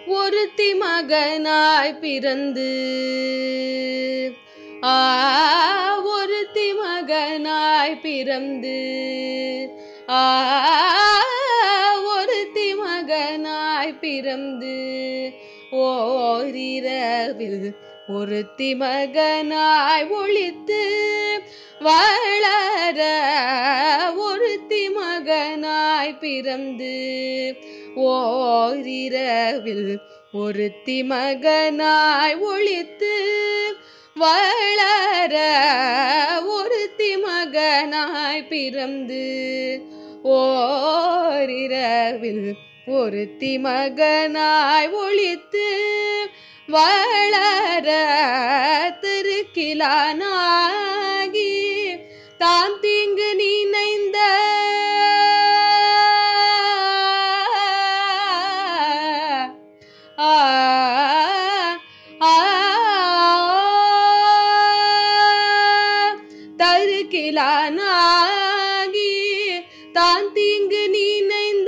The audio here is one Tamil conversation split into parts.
ஒருத்தி மகனாய் பிறந்து ஆ ஒருத்தி மகனாய் பிறந்து ஆ ஒருத்தி மகனாய் பிறந்து ஓரிரவில் ஒருத்தி மகனாய் ஒளித்து வளர ஒருத்தி மகனாய் பிறந்து ஓரிரவில் ஒருத்தி மகனாய் ஒளித்து வளர ஒருத்தி மகனாய் பிறந்து ஓரிரவில் ஒருத்தி மகனாய் ஒளித்து வளர திருக்கிலானாகி தான் தீங்கு நினைந்த ஆ ஆ தருக்கிலானாகி தான் தீங்கு நினைந்த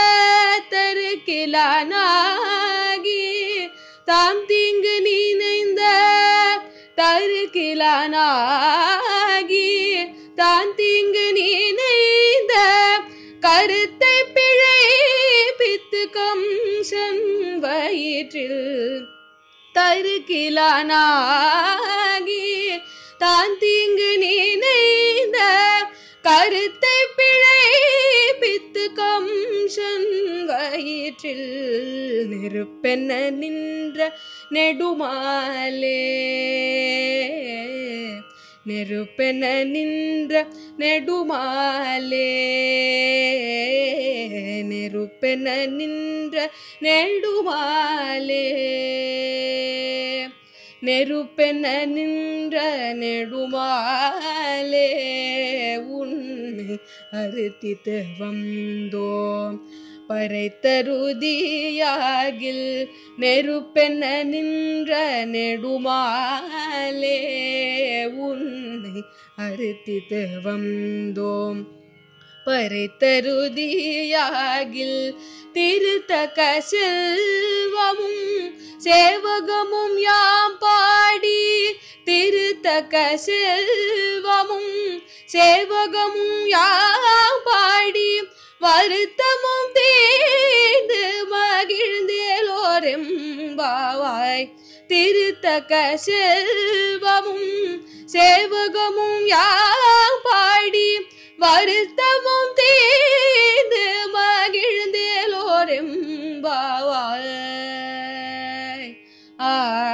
தருக்கிலானாகி தாம் தீங்கு நினைந்த தருக்கிலானாகி தான் தீங்கு நினைந்த கருத்தை பிழைப்பித்து கம்சன் வயிற்றில் தருக்கிலானாகி தான் தீங்கு நினைந்த கருத்தை பிழைப்பித்து கம்சன் வயிற்றில் நெருப்பென்ன நின்ற நெடுமாலே நெருப்பென நின்ற நெடுமாலே நெருப்பென நின்ற நெடுமாலே நெருப்பென நின்ற நெடுமாலே உன்னை அறுத்தித்து வந்தோம் பறைத்தருதியாகில் நெருப்பென நின்ற நெடுமாலே உன்னை அறுத்தித்து வந்தோம் பறைத்தருதியாகில் திருத்தக்க செல்வமும் சேவகமும் யாம் பாடி திருத்தக்க செல்வமும் சேவகமும் யாம் பாடி வருத்தமும் தீர்ந்து மகிழ்ந்தேலோரெம்பாவாய் திருத்தக்க செல்வமும் சேவகமும் யாம் பாடி வருத்தமும் தீர்ந்து மகிழ்ந்தேலோரெம்பாவாய் ஆ